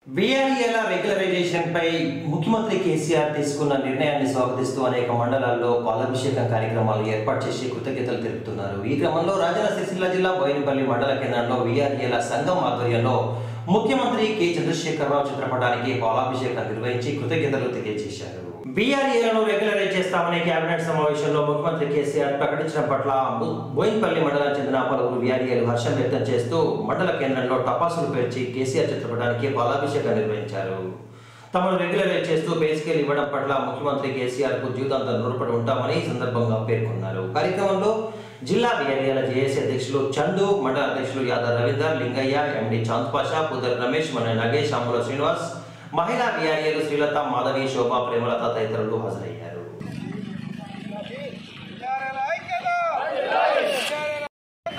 బీఆర్ఏల regularisation పై ముఖ్యమంత్రి కేసీఆర్ తీసుకున్న నిర్ణయాన్ని స్వాగతిస్తూ అనేక మండలాల్లో పాలాభిషేకం కార్యక్రమాలు ఏర్పాటు చేసి కృతజ్ఞతలు తెలుపుతున్నారు ఈ క్రమంలో రాజన్న సిరిసిల్ల జిల్లా బోయినపల్లి మండల కేంద్రంలో బీఆర్ఏల సంఘం ఆధ్వర్యంలో ముఖ్యమంత్రి కె చంద్రశేఖరరావు చిత్రపటానికి పాలాభిషేకం నిర్వహించి కృతజ్ఞతలు తెలియజేశారు బీఆర్ఏలను రెగ్యులరైజ్ చేస్తామని కేబినెట్ సమావేశంలో ముఖ్యమంత్రి కేసీఆర్ ప్రకటించడం పట్ల ము- బోయినపల్లి మండలం చెందిన పలువురు బీఆర్ఏలు హర్షం వ్యక్తం చేస్తూ మండల కేంద్రంలో టపాసులు పేర్చి కేసీఆర్ చిత్రపటానికి పాలాభిషేకం నిర్వహించారు తమను రెగ్యులరైజ్ చేస్తూ పే స్కేల్ ఇవ్వడం పట్ల ముఖ్యమంత్రి కేసీఆర్ కు జీవితాంతం రుణపడి ఉంటామని ఈ సందర్భంగా పేర్కొన్నారు కార్యక్రమంలో జిల్లా బీఆర్ఏల జేఏసీ అధ్యక్షులు చందు మండల అధ్యక్షులు యాదవ్ రవీందర్ లింగయ్య ఎండి చాంద్ పాషా పుదర్ రమేష్ మన నగేష్ అమ్ముల శ్రీనివాస్ మహిళా బీఆర్ఏలు శ్రీలత మాధవి శోభ ప్రేమలత తదితరులు హాజరయ్యారు బిఆర్ఎల్ ఐక్యత బిఆర్ఎల్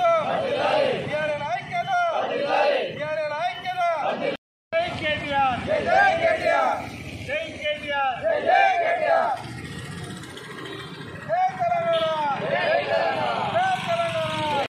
ఐక్యత బిఆర్ఎల్ ఐక్యత జై కేటీఆర్ జై కేటీఆర్ జై కేటీఆర్ జై కేటీఆర్ జై తెలంగాణ జై తెలంగాణ జై తెలంగాణ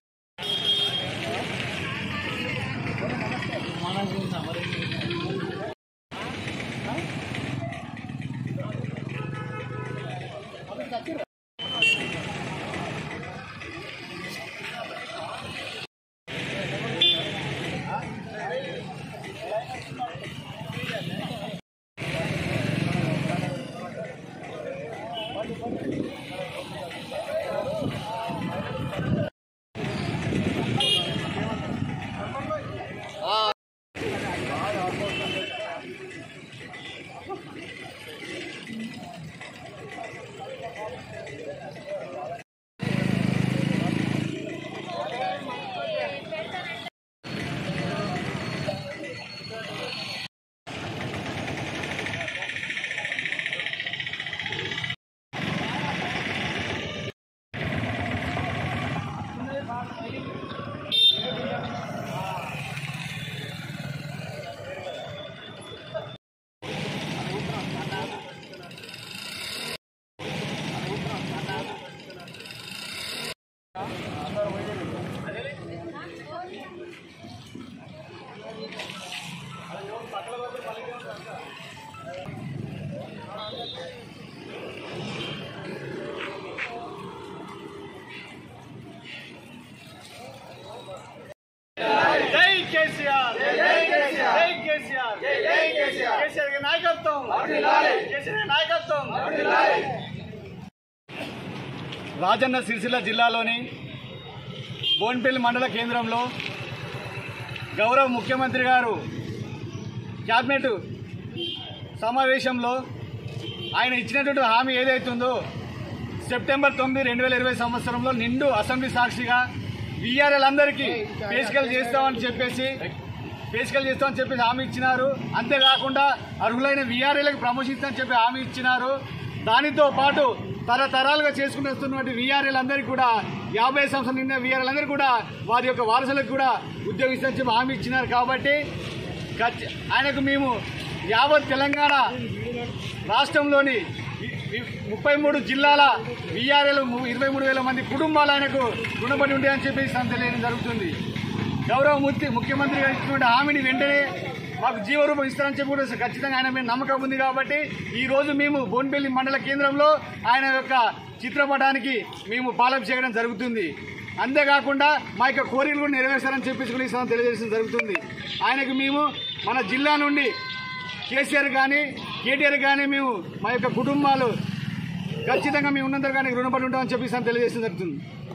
జై కేసీఆర్ జై కేసీఆర్ జై కేసీఆర్ జై కేసీఆర్ కేసీఆర్ గారి నాయకత్వం కేసీఆర్ గారి నాయకత్వం రాజన్న సిరిసిల్ల జిల్లాలోని బోన్పల్లి మండల కేంద్రంలో గౌరవ ముఖ్యమంత్రి గారు క్యాబినెట్ సమావేశంలో ఆయన ఇచ్చినటువంటి హామీ ఏదైతుందో సెప్టెంబర్ తొమ్మిది రెండు వేల ఇరవై సంవత్సరంలో నిండు అసెంబ్లీ సాక్షిగా వీఆర్ఎల్ అందరికీ పేషికలు చేస్తామని చెప్పేసి పేషికలు చేస్తామని చెప్పేసి హామీ ఇచ్చినారు అంతేకాకుండా అర్హులైన వీఆర్ఎల్కి ప్రమోషన్ ఇస్తామని చెప్పి హామీ ఇచ్చినారు దానితో పాటు తరతరాలుగా చేసుకుని వస్తున్నటువంటి వీఆర్ఎల్ అందరికీ కూడా యాభై సంవత్సరాలు నిన్న వీఆర్ఎల్ అందరికీ కూడా వారి యొక్క వారసులకు కూడా ఉద్యోగిస్తామని చెప్పి హామీ ఇచ్చినారు కాబట్టి ఖచ్చి- ఆయనకు మేము యావత్ తెలంగాణ రాష్ట్రంలోని ముప్పై మూడు జిల్లాల వీఆర్ఎల్ ఇరవై మూడు వేల మంది కుటుంబాలు ఆయనకు రుణపడి ఉంటాయని చెప్పి తెలియడం జరుగుతుంది గౌరవ ముఖ్య ముఖ్యమంత్రి గారు ఇచ్చినటువంటి హామీని వెంటనే మాకు జీవరూపం ఇస్తారని చెప్పి కూడా ఖచ్చితంగా ఆయన మీద నమ్మకం ఉంది కాబట్టి ఈ రోజు మేము బోన్పల్లి మండల కేంద్రంలో ఆయన యొక్క చిత్రపటానికి మేము పాలాభిషేకం జరుగుతుంది అంతేకాకుండా మా యొక్క కోరికలు కూడా నెరవేర్చారని చెప్పేసి కూడా ఈ సందర్భంగా తెలియజేయడం జరుగుతుంది ఆయనకు మేము మన జిల్లా నుండి కేసీఆర్ కానీ కేటీఆర్ కానీ మేము మా యొక్క కుటుంబాలు ఖచ్చితంగా మేము ఉన్నంత కానీ రుణపడి ఉంటామని చెప్పి ఈ సందర్భంగా తెలియజేయడం జరుగుతుంది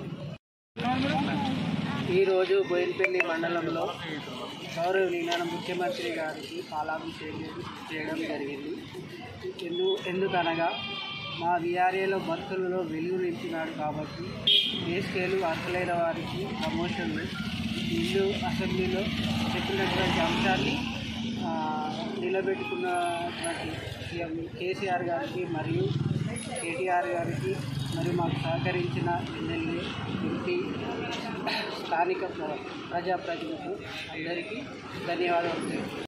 ఈరోజు బోయినపల్లి మండలంలో గౌరవనీయ ముఖ్యమంత్రి గారికి పాలాభిషేకం చేయడం జరిగింది ఎందు ఎందుకనగా మా విఆర్ఏలో భక్తులలో వెలుగు నింపినాడు కాబట్టి ఏ స్కేలు అర్హులైన వారికి ప్రమోషన్లు ఇల్లు అసెంబ్లీలో చెప్పినటువంటి అంశాన్ని ఆ, నిలబెట్టుకున్నటువంటి సీఎం కేసీఆర్ గారికి మరియు కేటీఆర్ గారికి మరియు మాకు సహకరించిన ఎమ్మెల్యే ఎంపీ స్థానిక ప్ర- ప్రజాప్రతినిధులు అందరికీ ధన్యవాదాలు